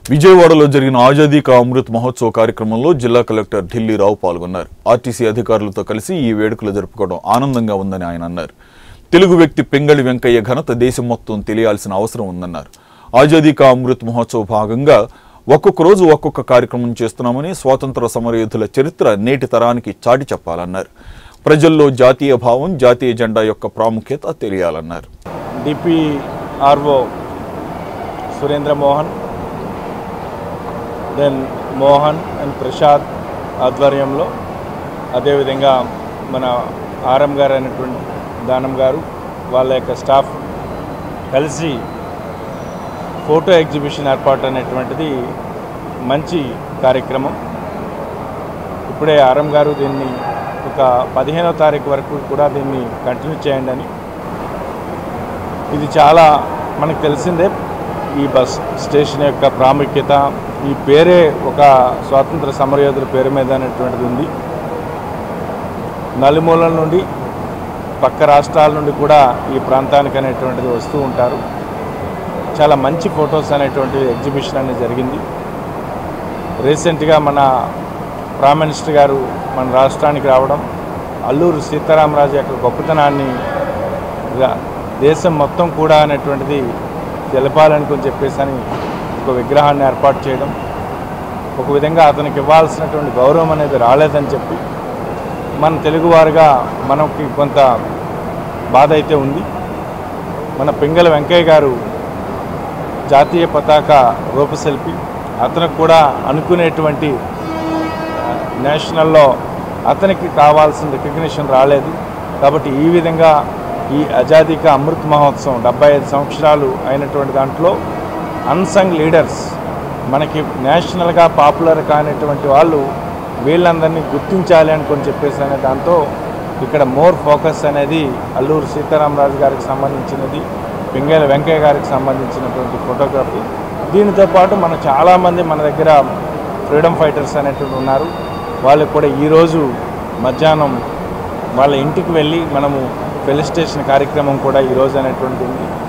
విజయవాడలో జరిగిన ఆజాదీ కా అమృత్ మహోత్సవ్ కార్యక్రమంలో జిల్లా కలెక్టర్ ఢిల్లీ రావు పాల్గొన్నారు ఆర్టీసీ అధికారులతో కలిసి ఈ వేడుకలు జరుపుకోవడం ఆనందంగా ఉందని ఆయన అన్నారు తెలుగు వ్యక్తి పెంగళి వెంకయ్య ఘనత దేశం మొత్తం తెలియాల్సిన అవసరం ఉందన్నారు ఆజాదీ కా అమృత్ మహోత్సవ్ భాగంగా ఒక్కొక్క రోజు ఒక్కొక్క కార్యక్రమం చేస్తున్నామని స్వాతంత్ర సమరయోధుల చరిత్ర నేటి తరానికి చాటి చెప్పాలన్నారు ప్రజల్లో జాతీయ భావం జాతీయ జెండా యొక్క ప్రాముఖ్యత తెలియాలన్నారు DPRO Surendra Mohan then Mohan and Prasad ఆధ్వర్యంలో అదేవిధంగా మన ఆర్ఎం గారు అయినటువంటి దానం గారు వాళ్ళ యొక్క స్టాఫ్ కలిసి ఫోటో ఎగ్జిబిషన్ ఏర్పాటు అనేటువంటిది మంచి కార్యక్రమం ఇప్పుడే ఆర్ఎం గారు దీన్ని ఒక పదిహేనో తారీఖు వరకు కూడా దీన్ని కంటిన్యూ చేయండి అని ఇది చాలా మనకు తెలిసిందే ఈ బస్ స్టేషన్ యొక్క ప్రాముఖ్యత ఈ పేరే ఒక స్వాతంత్ర సమరయోధుల పేరు మీద అనేటువంటిది ఉంది నలుమూలల నుండి పక్క రాష్ట్రాల నుండి కూడా ఈ ప్రాంతానికి అనేటువంటిది వస్తూ ఉంటారు చాలా మంచి ఫొటోస్ అనేటువంటి ఎగ్జిబిషన్ అనేది జరిగింది రీసెంట్గా మన ప్రైమ్ మినిస్టర్ గారు మన రాష్ట్రానికి రావడం అల్లూరు సీతారామరాజు యొక్క గొప్పతనాన్ని రా- దేశం మొత్తం కూడా అనేటువంటిది తెలపాలనుకుని చెప్పేసి అని ఒక విగ్రహాన్ని ఏర్పాటు చేయడం ఒక విధంగా అతనికి ఇవ్వాల్సినటువంటి గౌరవం అనేది రాలేదని చెప్పి మన తెలుగువారుగా మనకి కొంత బాధ అయితే ఉంది మన పింగళ వెంకయ్య గారు జాతీయ పతాక రూపశిల్పి అతనికి కూడా అనుకునేటువంటి ఆ, నేషనల్లో అతనికి కావాల్సిన రికగ్నిషన్ రాలేదు కాబట్టి ఈ విధంగా ఈ అజాదీక అమృత్ మహోత్సవం డెబ్బై ఐదు సంవత్సరాలు అయినటువంటి దాంట్లో అన్సంగ్ లీడర్స్ మనకి నేషనల్గా పాపులర్ కానిటువంటి వాళ్ళు వీళ్ళందరినీ గుర్తించాలి అనుకొని చెప్పేసి అనే దాంతో ఇక్కడ మోర్ ఫోకస్ అనేది అల్లూరు సీతారామరాజు గారికి సంబంధించినది పింగళ వెంకయ్య గారికి సంబంధించినటువంటి ఫోటోగ్రఫీ దీనితో పాటు మన చాలామంది మన దగ్గర ఫ్రీడమ్ ఫైటర్స్ అనేటువంటి ఉన్నారు వాళ్ళకు కూడా ఈరోజు మధ్యాహ్నం వాళ్ళ ఇంటికి వెళ్ళి మనము ఫెలిస్టేషన్ కార్యక్రమం కూడా ఈరోజు అనేటువంటిది ఉంది